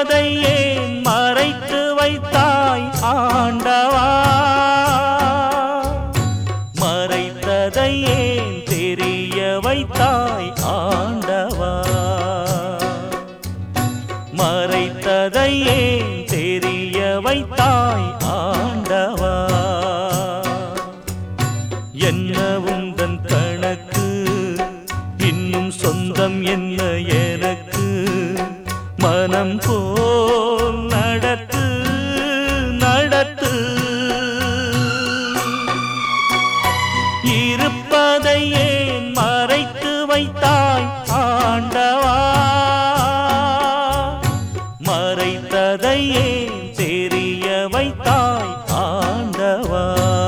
இருப்பதை ஏன் மறைத்து வைத்தாய் ஆண்டவா மறைத்ததை ஏன் தெரிய வைத்தாய் ஆண்டவா மறைத்ததை ஏன் தெரிய வைத்தாய் ஆண்டவா என்ன உந்தன் கணக்கு இன்னும் சொந்தம் என்ன எனக்கு மனம் போல் நடத்து நடத்து இருப்பதை ஏன் மறைத்து வைத்தாய் ஆண்டவா மறைத்ததை ஏன் தெரிய வைத்தாய் ஆண்டவா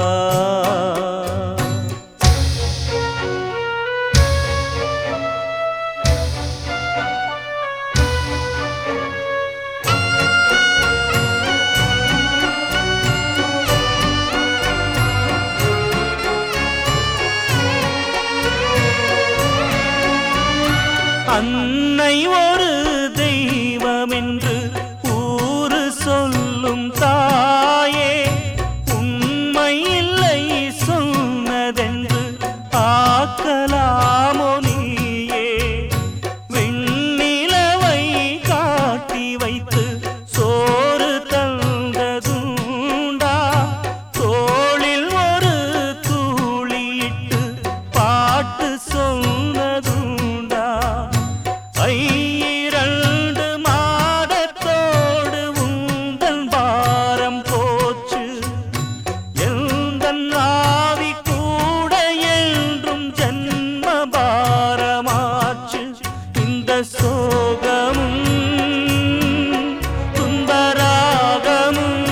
அன்னை ஒரு தெய்வம் என்று ஊரு சொல்லும் தாயே உண்மை இல்லை சொன்னதென்று ஆக்கலாமோ நீயே வெண்ணிலவை காட்டி வைத்து சோறு தந்ததுண்டா தோளில் ஒரு தூளியிட்டு பாட்டு சொன்னதுண்டா ஐரண்டு மாதத்தோடு உந்தன் பாரம் போச்சு எந்தன் ஆவி கூட என்றும் ஜன்ம பாரமாச்சு இந்த சோகமும் துன்பராகமும்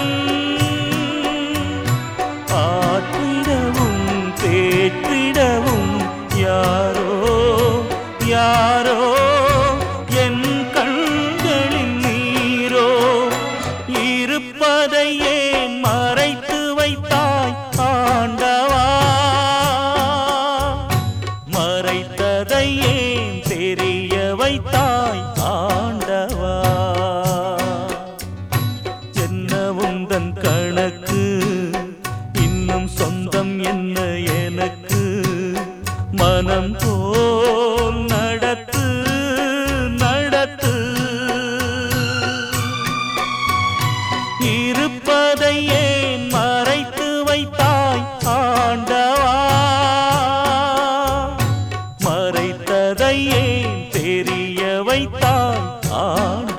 ஆற்றிடவும் தேற்றிடவும் யாரோ யாரோ என் கண்களின் நீரோ இருப்பதை ஏன் மறைத்து வைத்தாய் ஆண்டவா மறைத்ததை ஏன் தெரிய வைத்தாய் ஆண்டவா என்ன உந்தன் கணக்கு இன்னும் சொந்தம் என்ன எனக்கு மனம் போல் நடத்து நடத்து இருப்பதை ஏன் மறைத்து வைத்தாய் ஆண்டவா மறைத்ததை ஏன் தெரிய வைத்தாய் ஆண்டவா